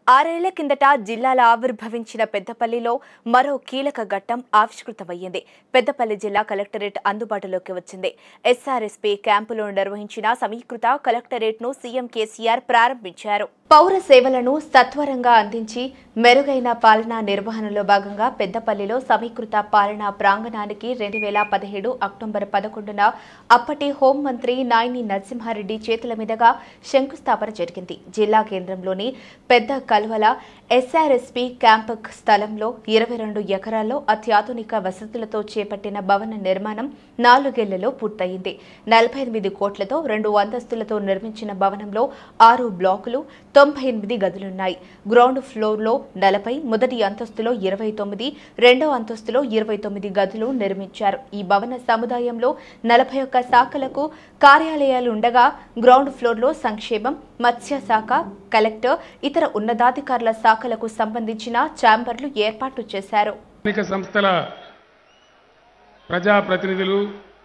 ఆరేళ్ల కిందట జిల్లాల ఆవిర్భవించిన పెద్దపల్లిలో మరో కీలక ఘట్టం ఆవిష్కృతమయ్యింది పెద్దపల్లి జిల్లా కలెక్టరేట్ అందుబాటులోకి వచ్చింది ఎస్ఆర్ఎస్పీ క్యాంపులో నిర్వహించిన సమీకృత కలెక్టరేట్ ను సీఎం కేసీఆర్ ప్రారంభించారు పౌర సేవలను సత్వరంగా అందించి మెరుగైన పాలనా నిర్వహణలో భాగంగా పెద్దపల్లిలో సమీకృత పాలనా ప్రాంగణానికి రెండు వేల పదిహేడు అక్టోబర్ పదకొండున అప్పటి హోంమంత్రి నాయని నరసింహారెడ్డి చేతుల మీదుగా శంకుస్థాపన జరిగింది జిల్లా కేంద్రంలోని పెద్ద కల్వల ఎస్ఆర్ఎస్పీ క్యాంప్ స్థలంలో ఇరవై రెండు ఎకరాల్లో అత్యాధునిక వసతులతో చేపట్టిన భవన నిర్మాణం నాలుగేళ్లలో పూర్తయింది నలభై ఎనిమిది కోట్లతో రెండు అంతస్తులతో నిర్మించిన భవనంలో ఆరు బ్లాకులు తొంభై ఎనిమిది గదులున్నాయి గ్రౌండ్ ఫ్లోర్లో నలభై మొదటి అంతస్తులో ఇరవై తొమ్మిది రెండో అంతస్తులో ఇరవై తొమ్మిది గదులు నిర్మించారు ఈ భవన సముదాయంలో నలభై ఒక్క శాఖలకు కార్యాలయాలు ఉండగా గ్రౌండ్ ఫ్లోర్లో సంక్షేమం మత్స్య శాఖ కలెక్టర్ ఇతర ఉన్నతాధికారుల శాఖలకు సంబంధించిన ఛాంబర్లు ఏర్పాటు చేశారు స్థానిక సంస్థల ప్రజాప్రతినిధులు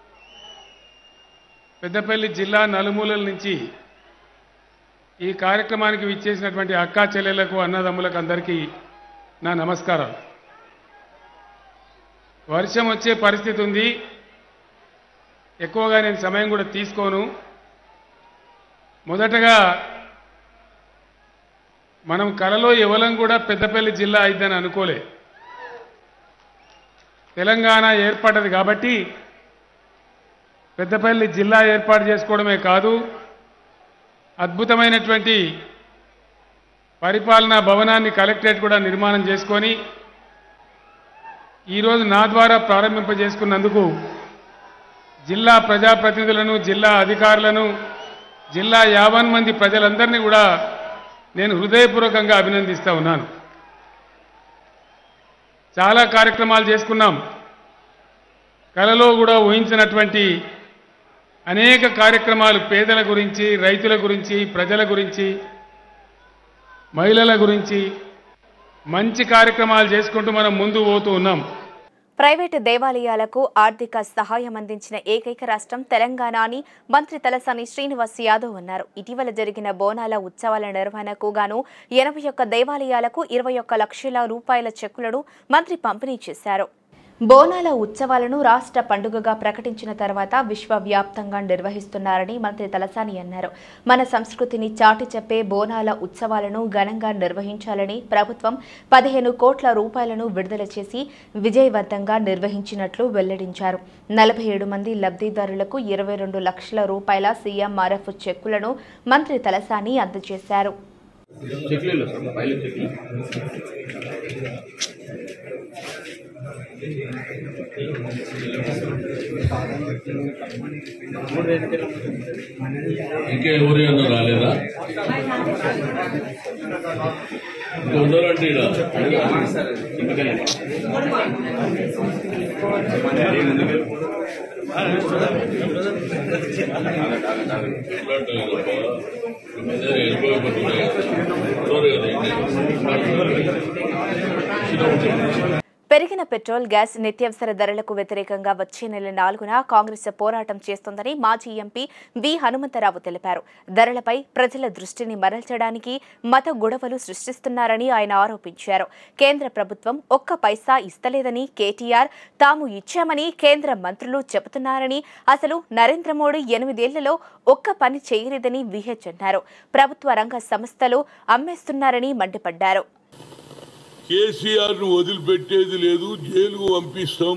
పెద్దపల్లి జిల్లా నలుమూలల నుంచి ఈ కార్యక్రమానికి విచ్చేసినటువంటి అక్కా చెల్లెళ్లకు అన్నదమ్ములకు అందరికీ నా నమస్కారం వర్షం వచ్చే పరిస్థితి ఉంది ఎక్కువగా నేను సమయం కూడా తీసుకోను మొదటగా మనం కలలో ఎవలం కూడా పెద్దపల్లి జిల్లా అయిద్దని అనుకోలే తెలంగాణ ఏర్పడ్డది కాబట్టి పెద్దపల్లి జిల్లా ఏర్పాటు చేసుకోవడమే కాదు అద్భుతమైనటువంటి పరిపాలనా భవనాన్ని కలెక్టరేట్ కూడా నిర్మాణం చేసుకొని ఈరోజు నా ద్వారా ప్రారంభింపజేసుకున్నందుకు జిల్లా ప్రజాప్రతినిధులను జిల్లా అధికారులను జిల్లా యావన్ మంది ప్రజలందరినీ కూడా నేను హృదయపూర్వకంగా అభినందిస్తా ఉన్నాను చాలా కార్యక్రమాలు చేసుకున్నాం కలలో కూడా ఊహించినటువంటి అనేక కార్యక్రమాలు పేదల గురించి రైతుల గురించి ప్రజల గురించి మహిళల గురించి మంచి కార్యక్రమాలు చేసుకుంటూ మనం ముందు పోతూ ఉన్నాం ప్రైవేటు దేవాలయాలకు ఆర్థిక సహాయం అందించిన ఏకైక రాష్ట్రం తెలంగాణ అని మంత్రి తలసాని శ్రీనివాస్ యాదవ్ అన్నారు ఇటీవల జరిగిన బోనాల ఉత్సవాల నిర్వహణకు గాను ఎనభై ఒక్క దేవాలయాలకు ఇరవై ఒక్క లక్షల రూపాయల చెక్కులను మంత్రి పంపిణీ చేశారు బోనాల ఉత్సవాలను రాష్ట్ర పండుగగా ప్రకటించిన తర్వాత విశ్వవ్యాప్తంగా నిర్వహిస్తున్నారని మంత్రి తలసాని అన్నారు మన సంస్కృతిని చాటి చెప్పే బోనాల ఉత్సవాలను ఘనంగా నిర్వహించాలని ప్రభుత్వం పదిహేను కోట్ల రూపాయలను విడుదల చేసి విజయవంతంగా నిర్వహించినట్లు వెల్లడించారు నలభై ఏడు మంది లబ్ధిదారులకు ఇరవై రెండు లక్షల రూపాయల సీఎంఆర్ఎఫ్ చెక్కులను మంత్రి తలసాని అందజేశారు చెక్లు ಇಲ್ಲ ಸರ್ ಪೈಲಟ್ ಚೆಕ್ಲು ఇంకా ఎవరు అన్నా రాలేదా ఇంకా ఉన్నారంటే ఈడ. మాట్లాడలేదబ్బా. ఈ మధ్య వెళ్ళిపోయిపోతున్నాయి. ఉన్నారు కదా ఇంటికి. పెరిగిన పెట్రోల్ గ్యాస్ నిత్యావసర ధరలకు వ్యతిరేకంగా వచ్చే నెల నాలుగున కాంగ్రెస్ పోరాటం చేస్తోందని మాజీ ఎంపీ వి హనుమంతరావు తెలిపారు ధరలపై ప్రజల దృష్టిని మరల్చడానికి మత గొడవలు సృష్టిస్తున్నారని ఆయన ఆరోపించారు కేంద్ర ప్రభుత్వం ఒక్క పైసా ఇస్తలేదని కేటీఆర్ తాము ఇచ్చామని కేంద్ర మంత్రులు చెబుతున్నారని అసలు నరేంద్ర మోడీ ఎనిమిదేళ్లలో ఒక్క పని చేయలేదని విహెచ్ అన్నారు ప్రభుత్వ రంగ సంస్థలు అమ్మేస్తున్నారని మండిపడ్డారు కేసీఆర్ను వదిలిపెట్టేది లేదు జైలుకు పంపిస్తాం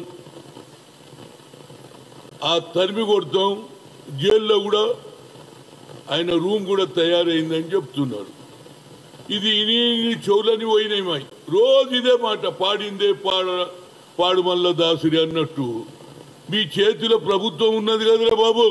ఆ తరిమి కొడతాం జైల్లో కూడా ఆయన రూమ్ కూడా తయారైందని చెప్తున్నారు ఇది ఇని ఇని చెవులని పోయినాయి మాయి రోజు ఇదే మాట పాడిందే పాడ పాడు మల్ల దాసురి అన్నట్టు మీ చేతిలో ప్రభుత్వం ఉన్నది కదరా బాబు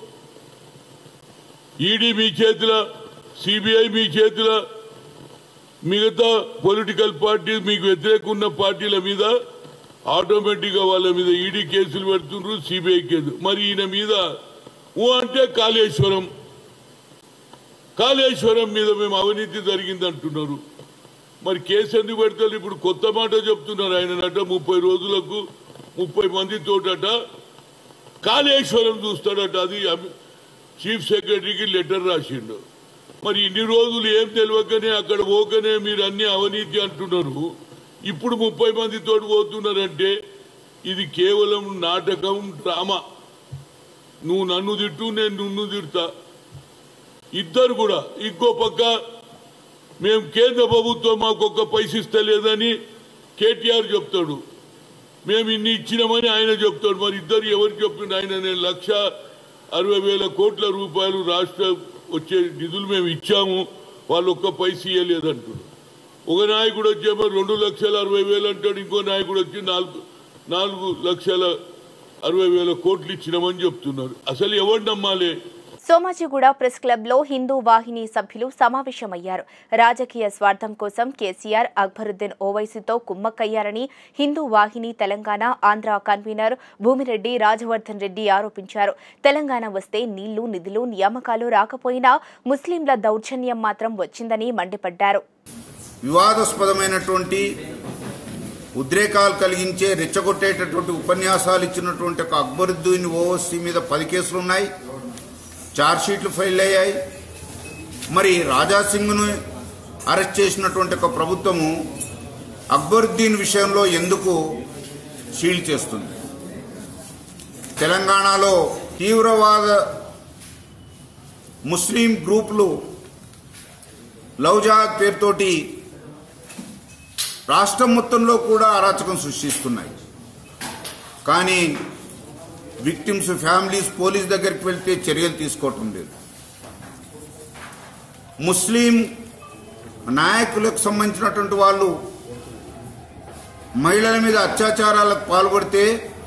ఈడీ మీ చేతిలో సిబిఐ మీ చేతిలో మిగతా పొలిటికల్ పార్టీ మీకు వ్యతిరేక ఉన్న పార్టీల మీద ఆటోమేటిక్ గా వాళ్ళ మీద ఈడీ కేసులు పెడుతుండ్రు సిబిఐ కేసు మరి ఈయన మీద ఊ అంటే కాళేశ్వరం కాళేశ్వరం మీద మేము అవినీతి జరిగింది అంటున్నారు మరి కేసు ఎందుకు పెడతారు ఇప్పుడు కొత్త మాట చెప్తున్నారు ఆయననట ముప్పై రోజులకు ముప్పై మంది తోటట కాళేశ్వరం చూస్తాడట అది అమి- చీఫ్ సెక్రటరీకి లెటర్ రాసిండు మరి ఇన్ని రోజులు ఏం తెలియకనే అక్కడ పోకనే మీరు అన్ని అవినీతి అంటున్నారు ఇప్పుడు ముప్పై మందితో పోతున్నారంటే ఇది కేవలం నాటకం డ్రామా నువ్వు నన్ను తిట్టు నేను నిన్ను తిడతా ఇద్దరు కూడా ఇంకో పక్క మేము కేంద్ర ప్రభుత్వం మాకు ఒక్క పైస ఇస్తలేదని కేటీఆర్ చెప్తాడు మేము ఇన్ని ఇచ్చినామని ఆయన చెప్తాడు మరి ఇద్దరు ఎవరు చెప్పిండు ఆయన నేను లక్ష అరవై వేల కోట్ల రూపాయలు రాష్ట్ర వచ్చే నిధులు మేము ఇచ్చాము వాళ్ళు ఒక్క పైస ఇవ్వలేదంటాడు ఒక నాయకుడు వచ్చేమో రెండు లక్షల అరవై వేలు అంటాడు ఇంకో నాయకుడు వచ్చి నాలుగు నాలుగు లక్షల అరవై వేల కోట్లు ఇచ్చినామని చెప్తున్నారు అసలు ఎవరు నమ్మాలి సోమాజిగూడ ప్రెస్ క్లబ్లో హిందూ వాహిని సభ్యులు సమావేశమయ్యారు రాజకీయ స్వార్థం కోసం కేసీఆర్ అక్బరుద్దీన్ ఓవైసీతో కుమ్మక్కయ్యారని హిందూ వాహిని తెలంగాణ ఆంధ్ర కన్వీనర్ భూమిరెడ్డి రాజవర్ధన్ రెడ్డి ఆరోపించారు తెలంగాణ వస్తే నీళ్లు నిధులు నియామకాలు రాకపోయినా ముస్లింల దౌర్జన్యం మాత్రం వచ్చిందని మండిపడ్డారు వివాదాస్పదమైనటువంటి ఉద్రేకాలు కలిగించే రెచ్చగొట్టేటటువంటి ఉపన్యాసాలు ఇచ్చినటువంటి ఒక అక్బరుద్దీన్ ఓవైసీ మీద పది కేసులు ఉన్నాయి చార్జ్ షీట్లు ఫైల్ అయ్యాయి మరి రాజాసింగ్ను అరెస్ట్ చేసినటువంటి ఒక ప్రభుత్వము అక్బరుద్దీన్ విషయంలో ఎందుకు షీల్డ్ చేస్తుంది తెలంగాణలో తీవ్రవాద ముస్లిం గ్రూపులు లవ్ జహాద్ పేరుతోటి రాష్ట్రం మొత్తంలో కూడా అరాచకం సృష్టిస్తున్నాయి కానీ విక్టిమ్స్ ఫ్యామిలీస్ పోలీస్ దగ్గరికి వెళ్తే చర్యలు తీసుకోవటం లేదు ముస్లిం నాయకులకు సంబంధించినటువంటి వాళ్ళు మహిళల మీద అత్యాచారాలకు పాల్పడితే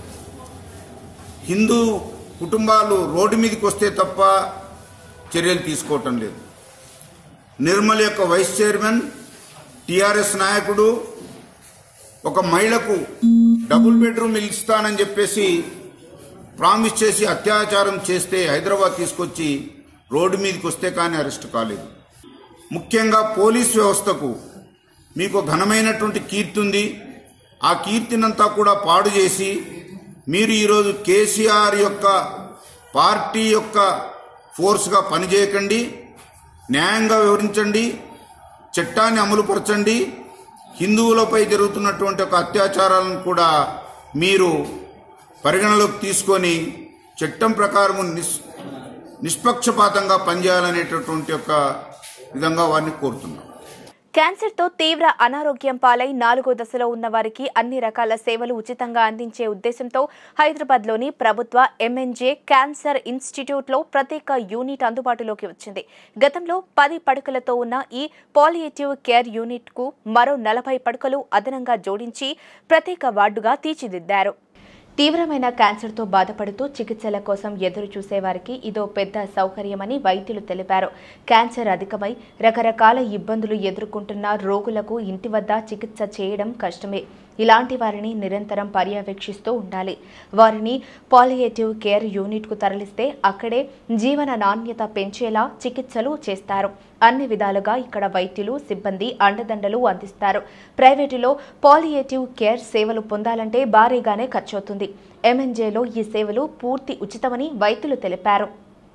హిందూ కుటుంబాలు రోడ్డు మీదకి వస్తే తప్ప చర్యలు తీసుకోవటం లేదు నిర్మల్ యొక్క వైస్ చైర్మన్ టిఆర్ఎస్ నాయకుడు ఒక మహిళకు డబుల్ బెడ్రూమ్ ఇల్లు ఇస్తానని చెప్పేసి ప్రామిస్ చేసి అత్యాచారం చేస్తే హైదరాబాద్ తీసుకొచ్చి రోడ్డు మీదకి వస్తే కానీ అరెస్ట్ కాలేదు ముఖ్యంగా పోలీస్ వ్యవస్థకు మీకు ఘనమైనటువంటి కీర్తి ఉంది ఆ కీర్తినంతా కూడా పాడు చేసి మీరు ఈరోజు కేసీఆర్ యొక్క పార్టీ యొక్క ఫోర్స్గా పనిచేయకండి న్యాయంగా వివరించండి చట్టాన్ని అమలుపరచండి హిందువులపై జరుగుతున్నటువంటి ఒక అత్యాచారాలను కూడా మీరు పరిగణలోకి తీసుకొని చట్టం ప్రకారం నిస్ నిష్పక్షపాతంగా పనిచేయాలనేటటువంటి ఒక విధంగా వారిని కోరుతున్నాం క్యాన్సర్తో తీవ్ర అనారోగ్యం పాలై నాలుగో దశలో ఉన్న వారికి అన్ని రకాల సేవలు ఉచితంగా అందించే ఉద్దేశంతో హైదరాబాద్లోని ప్రభుత్వ ఎంఎన్జే క్యాన్సర్ ఇన్స్టిట్యూట్లో ప్రత్యేక యూనిట్ అందుబాటులోకి వచ్చింది గతంలో పది పడకలతో ఉన్న ఈ పాలియేటివ్ కేర్ యూనిట్కు మరో నలభై పడకలు అదనంగా జోడించి ప్రత్యేక వార్డుగా తీర్చిదిద్దారు తీవ్రమైన క్యాన్సర్తో బాధపడుతూ చికిత్సల కోసం ఎదురు చూసేవారికి ఇదో పెద్ద సౌకర్యమని వైద్యులు తెలిపారు క్యాన్సర్ అధికమై రకరకాల ఇబ్బందులు ఎదుర్కొంటున్న రోగులకు ఇంటి వద్ద చికిత్స చేయడం కష్టమే ఇలాంటి వారిని నిరంతరం పర్యవేక్షిస్తూ ఉండాలి వారిని పాలియేటివ్ కేర్ యూనిట్కు తరలిస్తే అక్కడే జీవన నాణ్యత పెంచేలా చికిత్సలు చేస్తారు అన్ని విధాలుగా ఇక్కడ వైద్యులు సిబ్బంది అండదండలు అందిస్తారు ప్రైవేటులో పాలియేటివ్ కేర్ సేవలు పొందాలంటే భారీగానే ఖర్చవుతుంది ఎంఎన్జేలో ఈ సేవలు పూర్తి ఉచితమని వైద్యులు తెలిపారు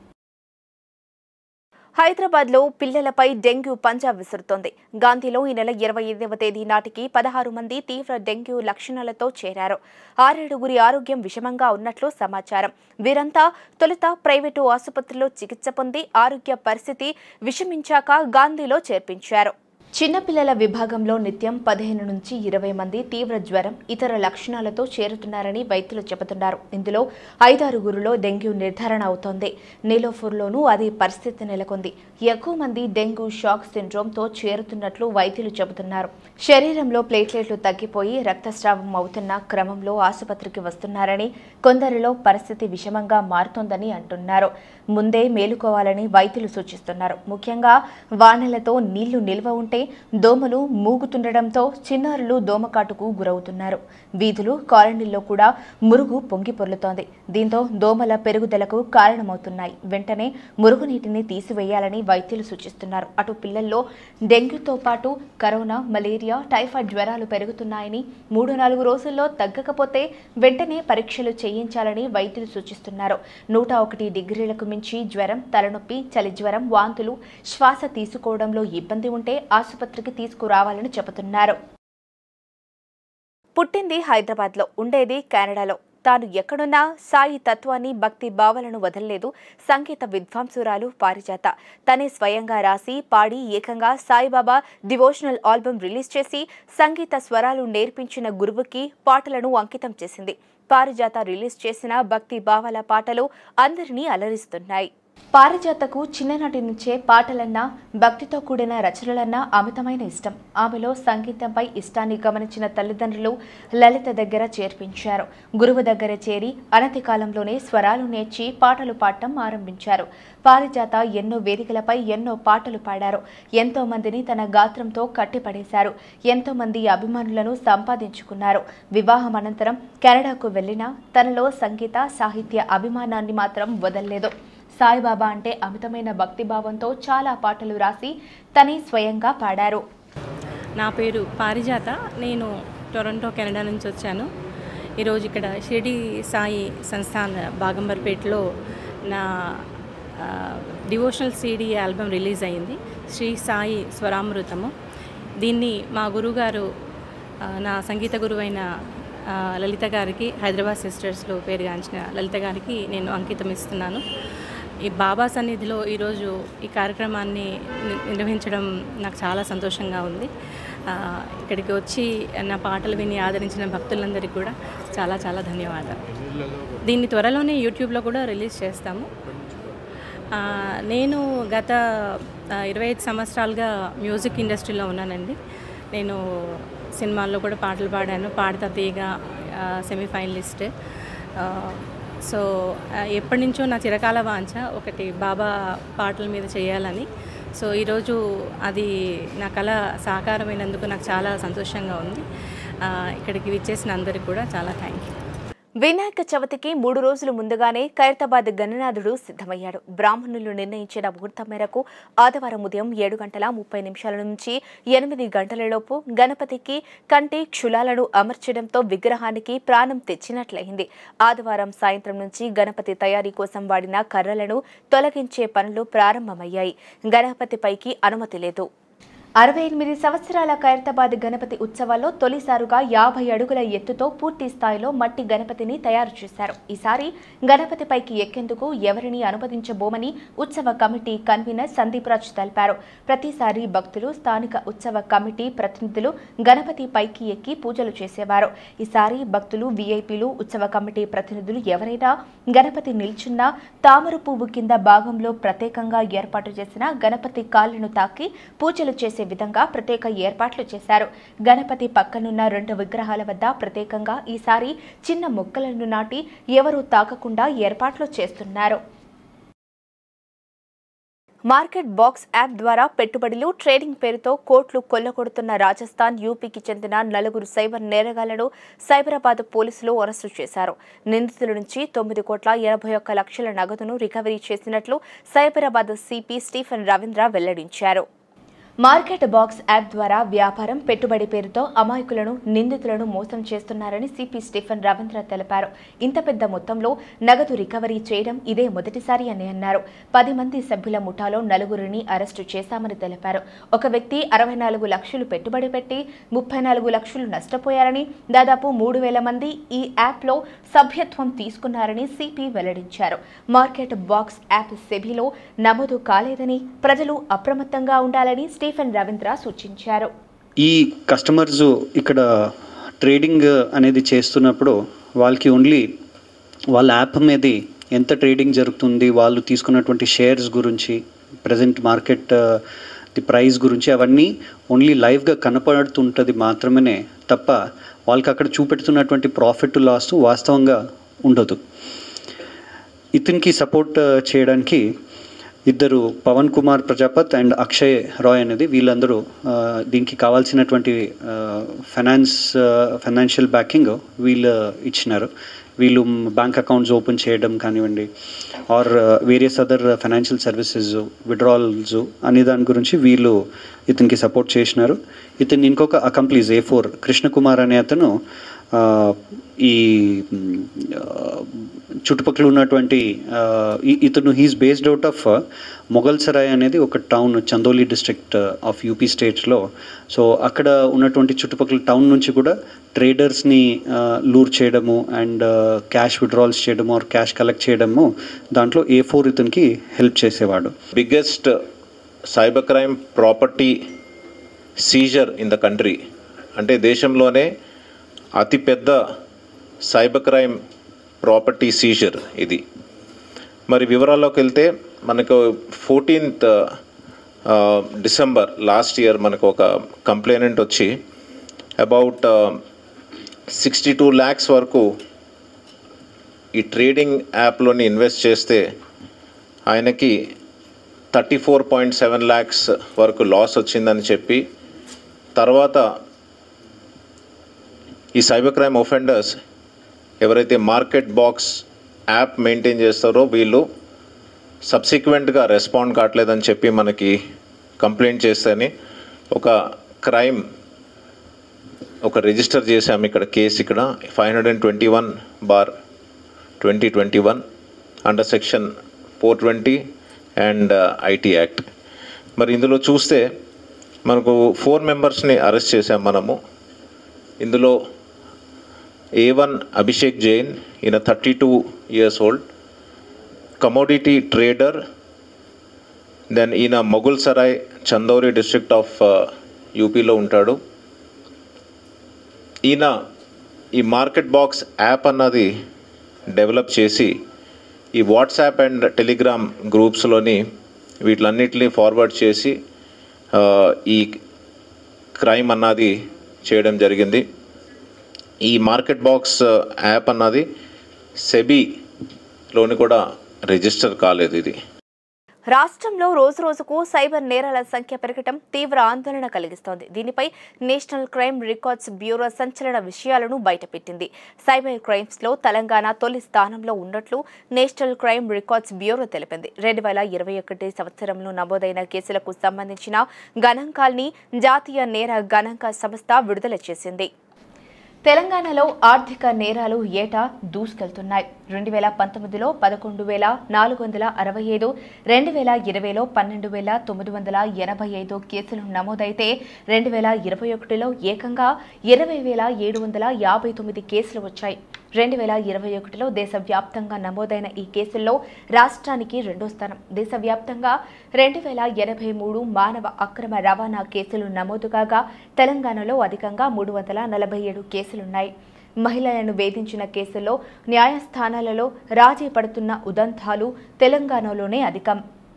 హైదరాబాద్లో పిల్లలపై డెంగ్యూ పంజా విసురుతోంది గాంధీలో ఈ నెల ఇరవై ఐదవ తేదీ నాటికి పదహారు మంది తీవ్ర డెంగ్యూ లక్షణాలతో చేరారు ఆరేడుగురి ఆరోగ్యం విషమంగా ఉన్నట్లు సమాచారం వీరంతా తొలుత ప్రైవేటు ఆసుపత్రిలో చికిత్స పొంది ఆరోగ్య పరిస్థితి విషమించాక గాంధీలో చేర్పించారు చిన్నపిల్లల విభాగంలో నిత్యం పదిహేను నుంచి ఇరవై మంది తీవ్ర జ్వరం ఇతర లక్షణాలతో చేరుతున్నారని వైద్యులు చెబుతున్నారు ఇందులో ఐదారుగురులో డెంగ్యూ నిర్ధారణ అవుతోంది నీలోఫూర్లోనూ అది పరిస్థితి నెలకొంది ఎక్కువ మంది డెంగ్యూ షాక్ సిండ్రోమ్తో చేరుతున్నట్లు వైద్యులు చెబుతున్నారు శరీరంలో ప్లేట్లెట్లు తగ్గిపోయి రక్తస్రావం అవుతున్న క్రమంలో ఆసుపత్రికి వస్తున్నారని కొందరిలో పరిస్థితి విషమంగా మారుతోందని అంటున్నారు ముందే మేలుకోవాలని వైద్యులు సూచిస్తున్నారు ముఖ్యంగా వానలతో నీళ్లు నిల్వ ఉంటే దోమలు మూగుతుండటంతో చిన్నారులు దోమకాటుకు గురవుతున్నారు వీధులు కాలనీల్లో కూడా మురుగు పొంగి పొర్లుతోంది దీంతో దోమల పెరుగుదలకు కారణమవుతున్నాయి వెంటనే మురుగునీటిని తీసివేయాలని వైద్యులు సూచిస్తున్నారు అటు పిల్లల్లో డెంగ్యూతో పాటు కరోనా మలేరియా టైఫాయిడ్ జ్వరాలు పెరుగుతున్నాయని మూడు నాలుగు రోజుల్లో తగ్గకపోతే వెంటనే పరీక్షలు చేయించాలని వైద్యులు సూచిస్తున్నారు నూట ఒకటి డిగ్రీలకు మించి నుంచి జ్వరం తలనొప్పి చలి జ్వరం వాంతులు శ్వాస తీసుకోవడంలో ఇబ్బంది ఉంటే ఆసుపత్రికి తీసుకురావాలని చెబుతున్నారు పుట్టింది హైదరాబాద్లో ఉండేది కెనడాలో తాను ఎక్కడున్నా సాయి తత్వాన్ని భక్తి భావాలను వదలలేదు సంగీత విద్వాంసురాలు పారిజాత తనే స్వయంగా రాసి పాడి ఏకంగా సాయిబాబా డివోషనల్ ఆల్బమ్ రిలీజ్ చేసి సంగీత స్వరాలు నేర్పించిన గురువుకి పాటలను అంకితం చేసింది పారిజాత రిలీజ్ చేసిన భక్తి భావాల పాటలు అందరినీ అలరిస్తున్నాయి పారిజాతకు చిన్ననాటి నుంచే పాటలన్నా భక్తితో కూడిన రచనలన్నా అమితమైన ఇష్టం ఆమెలో సంగీతంపై ఇష్టాన్ని గమనించిన తల్లిదండ్రులు లలిత దగ్గర చేర్పించారు గురువు దగ్గర చేరి అనతి కాలంలోనే స్వరాలు నేర్చి పాటలు పాడటం ఆరంభించారు పారిజాత ఎన్నో వేదికలపై ఎన్నో పాటలు పాడారు ఎంతో మందిని తన గాత్రంతో కట్టిపడేశారు ఎంతో మంది అభిమానులను సంపాదించుకున్నారు వివాహం అనంతరం కెనడాకు వెళ్లినా తనలో సంగీత సాహిత్య అభిమానాన్ని మాత్రం వదల్లేదు సాయిబాబా అంటే అమితమైన భక్తిభావంతో చాలా పాటలు రాసి తనే స్వయంగా పాడారు నా పేరు పారిజాత నేను టొరంటో కెనడా నుంచి వచ్చాను ఈరోజు ఇక్కడ షిరిడి సాయి సంస్థాన్ బాగంబర్పేటలో నా ఆ, డివోషనల్ సీడీ ఆల్బమ్ రిలీజ్ అయింది శ్రీ సాయి స్వరామృతము దీన్ని మా గురుగారు ఆ, నా సంగీత గురువైన ఆ, లలిత గారికి హైదరాబాద్ సిస్టర్స్లో పేరుగాంచిన లలిత గారికి నేను అంకితం ఇస్తున్నాను ఈ బాబా సన్నిధిలో ఈరోజు ఈ కార్యక్రమాన్ని ని- నిర్వహించడం నాకు చాలా సంతోషంగా ఉంది ఆ, ఇక్కడికి వచ్చి నా పాటలు విని ఆదరించిన భక్తులందరికీ కూడా చాలా చాలా ధన్యవాదాలు దీన్ని త్వరలోనే యూట్యూబ్లో కూడా రిలీజ్ చేస్తాము ఆ, నేను గత ఆ, ఇరవై ఐదు సంవత్సరాలుగా మ్యూజిక్ ఇండస్ట్రీలో ఉన్నానండి నేను సినిమాల్లో కూడా పాటలు పాడాను పాడతా తీగ సెమీఫైనలిస్ట్ సో ఆ, ఎప్పటి నుంచో నా చిరకాల వాంఛ ఒకటి బాబా పాటల మీద చేయాలని సో ఈరోజు అది నా కళ సాకారమైనందుకు నాకు చాలా సంతోషంగా ఉంది ఆ, ఇక్కడికి విచ్చేసిన అందరికీ కూడా చాలా థ్యాంక్ యూ వినాయక చవితికి మూడు రోజులు ముందుగానే ఖైరతాబాద్ గణనాథుడు సిద్ధమయ్యాడు బ్రాహ్మణులు నిర్ణయించిన ముహూర్తం మేరకు ఆదివారం ఉదయం ఏడు గంటల ముప్పై నిమిషాల నుంచి ఎనిమిది గంటలలోపు గణపతికి కంటి క్షులాలను అమర్చడంతో విగ్రహానికి ప్రాణం తెచ్చినట్లయింది ఆదివారం సాయంత్రం నుంచి గణపతి తయారీ కోసం వాడిన కర్రలను తొలగించే పనులు ప్రారంభమయ్యాయి గణపతిపైకి అనుమతి లేదు అరవై ఎనిమిది సంవత్సరాల ఖైరతాబాద్ గణపతి ఉత్సవాల్లో తొలిసారుగా యాభై అడుగుల ఎత్తుతో పూర్తి స్థాయిలో మట్టి గణపతిని తయారు చేశారు ఈసారి గణపతిపైకి ఎక్కేందుకు ఎవరిని అనుమతించబోమని ఉత్సవ కమిటీ కన్వీనర్ సందీప్ రాజ్ తెలిపారు ప్రతిసారి భక్తులు స్థానిక ఉత్సవ కమిటీ ప్రతినిధులు గణపతి పైకి ఎక్కి పూజలు చేసేవారు ఈసారి భక్తులు వీఐపీలు ఉత్సవ కమిటీ ప్రతినిధులు ఎవరైనా గణపతి నిల్చున్నా తామర పువ్వు కింద భాగంలో ప్రత్యేకంగా ఏర్పాటు చేసిన గణపతి కాళ్లను తాకి పూజలు చేసే విధంగా ప్రత్యేక ఏర్పాట్లు చేశారు గణపతి పక్కనున్న రెండు విగ్రహాల వద్ద ప్రత్యేకంగా ఈసారి చిన్న మొక్కలను నాటి ఎవరూ తాకకుండా ఏర్పాట్లు చేస్తున్నారు మార్కెట్ బాక్స్ యాప్ ద్వారా పెట్టుబడులు ట్రేడింగ్ పేరుతో కోట్లు కొల్లగొడుతున్న రాజస్థాన్ యూపీకి చెందిన నలుగురు సైబర్ నేరగాళ్లను సైబరాబాద్ పోలీసులు అరెస్టు చేశారు నిందితుల నుంచి తొమ్మిది కోట్ల ఎనభై ఒక్క లక్షల నగదును రికవరీ చేసినట్లు సైబరాబాద్ సిపి స్టీఫెన్ రవీంద్ర వెల్లడించారు మార్కెట్ బాక్స్ యాప్ ద్వారా వ్యాపారం పెట్టుబడి పేరుతో అమాయకులను నిందితులను మోసం చేస్తున్నారని సిపి స్టీఫెన్ రవీంద్ర తెలిపారు ఇంత పెద్ద మొత్తంలో నగదు రికవరీ చేయడం ఇదే మొదటిసారి అని అన్నారు పది మంది సభ్యుల ముఠాలో నలుగురిని అరెస్టు చేశామని తెలిపారు ఒక వ్యక్తి అరవై నాలుగు లక్షలు పెట్టుబడి పెట్టి ముప్పై నాలుగు లక్షలు నష్టపోయారని దాదాపు మూడు వేల మంది ఈ యాప్లో సభ్యత్వం తీసుకున్నారని సిపి వెల్లడించారు మార్కెట్ బాక్స్ యాప్ సెబీలో నమోదు కాలేదని ప్రజలు అప్రమత్తంగా ఉండాలని స్టీఫెన్ రవీంద్ర సూచించారు ఈ కస్టమర్స్ ఇక్కడ ట్రేడింగ్ అనేది చేస్తున్నప్పుడు వాళ్ళకి ఓన్లీ వాళ్ళ యాప్ మీద ఎంత ట్రేడింగ్ జరుగుతుంది వాళ్ళు తీసుకున్నటువంటి షేర్స్ గురించి ప్రజెంట్ మార్కెట్ ది ప్రైస్ గురించి అవన్నీ ఓన్లీ లైవ్గా కనపడుతుంటుంది మాత్రమే తప్ప వాళ్ళకి అక్కడ చూపెడుతున్నటువంటి ప్రాఫిట్ లాస్ వాస్తవంగా ఉండదు ఇతనికి సపోర్ట్ చేయడానికి ఇద్దరు పవన్ కుమార్ ప్రజాపత్ అండ్ అక్షయ్ రాయ్ అనేది వీళ్ళందరూ ఆ, దీనికి కావాల్సినటువంటి ఫైనాన్స్ ఫైనాన్షియల్ బ్యాకింగ్ వీళ్ళు ఇచ్చినారు వీళ్ళు బ్యాంక్ అకౌంట్స్ ఓపెన్ చేయడం కానివ్వండి or various other financial services withdrawals అనే దాని గురించి వీళ్ళు ఇతనికి సపోర్ట్ చేసినారు ఇతను ఇంకొక అకంప్లీజ్ ఏ ఫోర్ కృష్ణకుమార్ అనే అతను ఆ, ఈ మ్, ఆ, చుట్టుపక్కల ఉన్నటువంటి ఆ, ఈ- ఇతను he's based out of Mughal Sarai అనేది ఒక town Chandauli district of UP స్టేట్స్లో సో అక్కడ ఉన్నటువంటి చుట్టుపక్కల టౌన్ నుంచి కూడా ట్రేడర్స్ని లూర్ చేయడము అండ్ క్యాష్ విడ్రాల్స్ చేయడము ఆర్ క్యాష్ కలెక్ట్ చేయడము దాంట్లో ఏ ఫోర్ ఇతనికి హెల్ప్ చేసేవాడు biggest cyber crime property seizure in the country అంటే దేశంలోనే అతిపెద్ద సైబర్ క్రైమ్ ప్రాపర్టీ సీజర్ ఇది మరి వివరాల్లోకి వెళ్తే మనకు ఫోర్టీన్త్ డిసెంబర్ లాస్ట్ ఇయర్ మనకు ఒక కంప్లైనెంట్ వచ్చి అబౌట్ సిక్స్టీ టూ ల్యాక్స్ వరకు ఈ ట్రేడింగ్ యాప్లోని ఇన్వెస్ట్ చేస్తే ఆయనకి thirty four point seven lakhs వరకు లాస్ వచ్చిందని చెప్పి తర్వాత ఈ సైబర్ క్రైమ్ ఒఫెండర్స్ ఎవరైతే మార్కెట్ బాక్స్ యాప్ మెయింటైన్ చేస్తారో వీళ్ళు సబ్సిక్వెంట్గా రెస్పాండ్ కావట్లేదని చెప్పి మనకి కంప్లైంట్ చేస్తేనే ఒక క్రైమ్ ఒక రిజిస్టర్ చేశాము ఇక్కడ కేసు ఇక్కడ five hundred and twenty one bar twenty twenty one under section four twenty and IT act మరి ఇందులో చూస్తే మనకు ఫోర్ మెంబర్స్ని అరెస్ట్ చేశాం మనము ఇందులో ఏ వన్ అభిషేక్ జైన్ ఈయన thirty two years old commodity trader then ఈయన మొగుల్ సరాయ్ చందౌరి డిస్ట్రిక్ట్ ఆఫ్ యూపీలో ఉంటాడు ఈయన ఈ మార్కెట్ బాక్స్ యాప్ అన్నది డెవలప్ చేసి ఈ వాట్సాప్ అండ్ టెలిగ్రామ్ గ్రూప్స్లోని వీటిలన్నిటిని ఫార్వర్డ్ చేసి ఆ, ఈ క్రైమ్ అన్నది చేయడం జరిగింది ఈ మార్కెట్ బాక్స్ యాప్ అన్నది సెబీలోని కూడా రిజిస్టర్ కాలేదు ఇది రాష్ట్రంలో రోజు రోజుకు సైబర్ నేరాల సంఖ్య పెరగటం తీవ్ర ఆందోళన కలిగిస్తోంది దీనిపై నేషనల్ క్రైమ్ రికార్డ్స్ బ్యూరో సంచలన విషయాలను బయటపెట్టింది సైబర్ క్రైమ్స్ లో తెలంగాణ తొలి స్థానంలో ఉన్నట్లు నేషనల్ క్రైమ్ రికార్డ్స్ బ్యూరో తెలిపింది రెండు వేల ఇరవై ఒకటి సంవత్సరంలో నమోదైన కేసులకు సంబంధించిన గణాంకాల్ని జాతీయ నేర గణాంక సంస్థ విడుదల చేసింది తెలంగాణలో ఆర్థిక నేరాలు ఏటా దూసుకెళ్తున్నాయి రెండు వేల పంతొమ్మిదిలో పదకొండు వేల నాలుగు వందల అరవై ఐదు రెండు వేల ఇరవైలో పన్నెండు వేల తొమ్మిది వందల ఎనభై ఐదు కేసులు నమోదైతే రెండు వేల ఇరవై ఒకటిలో ఏకంగా ఇరవై వేల ఏడు వందల యాభై తొమ్మిది కేసులు వచ్చాయి రెండు వేల ఇరవై ఒకటిలో దేశవ్యాప్తంగా నమోదైన ఈ కేసుల్లో రాష్ట్రానికి రెండో స్థానం దేశవ్యాప్తంగా రెండు వేల ఎనభై మూడు మానవ అక్రమ రవాణా కేసులు నమోదు కాగా తెలంగాణలో అధికంగా మూడు వందల నలభై ఏడు కేసులున్నాయి మహిళలను వేధించిన కేసుల్లో న్యాయస్థానాలలో రాజీ పడుతున్న ఉదంతాలు తెలంగాణలోనే అధికం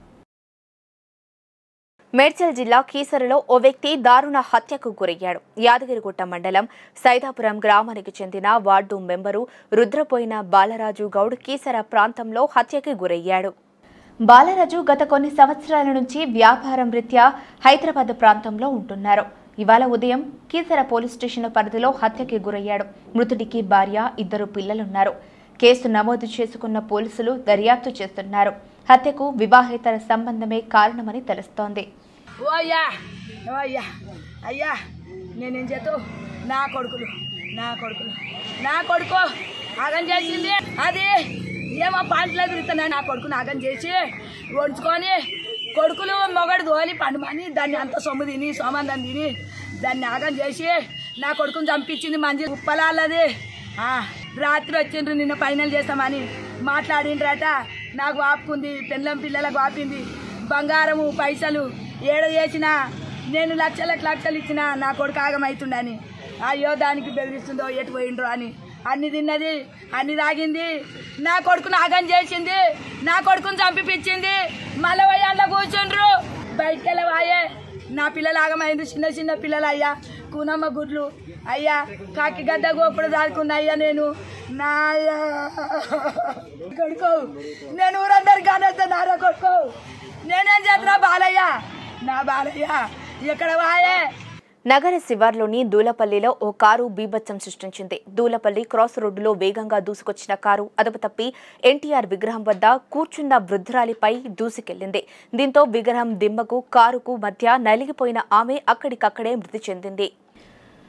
మేడ్చల్ జిల్లా కీసరలో ఓ వ్యక్తి దారుణ హత్యకు గురయ్యాడు యాదగిరిగుట్ట మండలం సైదాపురం గ్రామానికి చెందిన వార్డు మెంబరు రుద్రపోయిన బాలరాజు గౌడ్ కీసర ప్రాంతంలో హత్యకి గురయ్యాడు బాలరాజు గత కొన్ని సంవత్సరాల నుంచి వ్యాపారం రీత్యా హైదరాబాద్ ప్రాంతంలో ఉంటున్నారు ఇవాళ ఉదయం కీసర పోలీస్ స్టేషన్ పరిధిలో హత్యకి గురయ్యాడు మృతుడికి భార్య ఇద్దరు పిల్లలున్నారు కేసు నమోదు చేసుకున్న పోలీసులు దర్యాప్తు చేస్తున్నారు హత్యకు వివాహేతర సంబంధమే కారణమని తెలుస్తోంది ఓ అయ్యా ఓ అయ్యా అయ్యా నేనేం చేతు నా కొడుకులు నా కొడుకులు నా కొడుకు ఆగం చేసింది అది ఏమో పాంట్లో తిరుగుతున్నా నా కొడుకుని ఆగం చేసి వంచుకొని కొడుకులు మొగడు దోలి పండుమని దాన్ని అంత సొమ్ము తిని సోమందం తిని దాన్ని ఆగం చేసి నా కొడుకుని చంపించింది మంచి ఉప్పలాలది ఆ, రాత్రి వచ్చిండ్రు నిన్న ఫైనల్ చేస్తామని మాట్లాడిండ్రట నాకు వాపుకుంది పెళ్ళం పిల్లలకు వాపింది బంగారము పైసలు ఏడ చేసినా నేను లక్షలకు లక్షలు ఇచ్చిన నా కొడుకు ఆగమవుతుండని అయ్యో దానికి బెదిరిస్తుందో ఎటు పోయిండ్రో అని అన్ని తిన్నది అన్ని తాగింది నా కొడుకును ఆగం చేసింది నా కొడుకుని చంపిపించింది మళ్ళీ పోయి అందులో కూర్చుండ్రు బయటికి వెళ్ళవాయే నా పిల్లలు ఆగమైంది చిన్న చిన్న పిల్లలు అయ్యా కూనమ్మ గుడ్లు అయ్యా కాకి గడ్డ గోపుడు దాడుకున్నా అయ్యా నేను నా అయ్యా కొడుకు నేను ఊరందరికి కానేస్తున్నారా కొడుకు నేనేం చేస్తున్నా బాలయ్య నా బాలయ్య ఎక్కడ వాయే నగర శివార్లోని దూలపల్లిలో ఓ కారు బీభత్సం సృష్టించింది దూలపల్లి క్రాస్ రోడ్డులో వేగంగా దూసుకొచ్చిన కారు అదుపు తప్పి ఎన్టీఆర్ విగ్రహం వద్ద కూర్చున్న వృద్ధురాలిపై దూసుకెళ్లింది దీంతో విగ్రహం దిమ్మకు కారుకు మధ్య నలిగిపోయిన ఆమె అక్కడికక్కడే మృతి చెందింది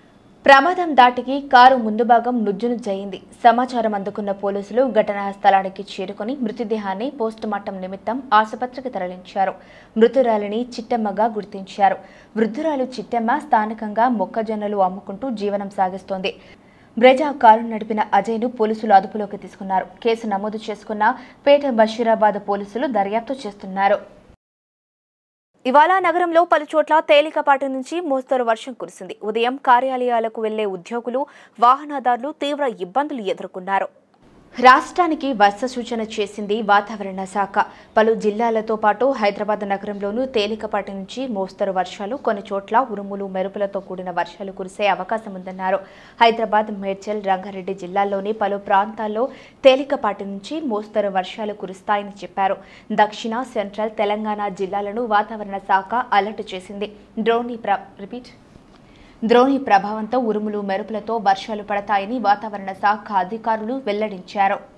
ప్రమాదం దాటికి కారు ముందు భాగం నుజ్జునుజ్జయింది సమాచారం అందుకున్న పోలీసులు ఘటనా స్థలానికి చేరుకుని మృతదేహాన్ని పోస్టుమార్టం నిమిత్తం ఆసుపత్రికి తరలించారు మృతురాలిని చిట్టమ్మగా గుర్తించారు వృద్ధురాలు చిట్టమ్మ స్థానికంగా మొక్కజొన్నలు అమ్ముకుంటూ జీవనం సాగిస్తోంది బ్రెజా కారు నడిపిన అజయ్ను పోలీసులు అదుపులోకి తీసుకున్నారు కేసు నమోదు చేసుకున్న పేట బషీరాబాద్ పోలీసులు దర్యాప్తు చేస్తున్నారు ఇవాళ నగరంలో పలు చోట్ల తేలికపాటి నుంచి మోస్తరు వర్షం కురిసింది ఉదయం కార్యాలయాలకు వెళ్లే ఉద్యోగులు వాహనదారులు తీవ్ర ఇబ్బందులు ఎదుర్కొన్నారు రాష్ట్రానికి వర్ష సూచన చేసింది వాతావరణ శాఖ పలు జిల్లాలతో పాటు హైదరాబాద్ నగరంలోనూ తేలికపాటి నుంచి మోస్తరు వర్షాలు కొన్ని చోట్ల ఉరుములు మెరుపులతో కూడిన వర్షాలు కురిసే అవకాశం ఉందన్నారు హైదరాబాద్ మేడ్చల్ రంగారెడ్డి జిల్లాల్లోని పలు ప్రాంతాల్లో తేలికపాటి నుంచి మోస్తరు వర్షాలు కురుస్తాయని చెప్పారు దక్షిణ సెంట్రల్ తెలంగాణ జిల్లాలను వాతావరణ శాఖ అలర్ట్ చేసింది డ్రోని ప్ర రిపీట్ ద్రోణి ప్రభావంతో ఉరుములు మెరుపులతో వర్షాలు పడతాయని వాతావరణ శాఖ అధికారులు వెల్లడించారు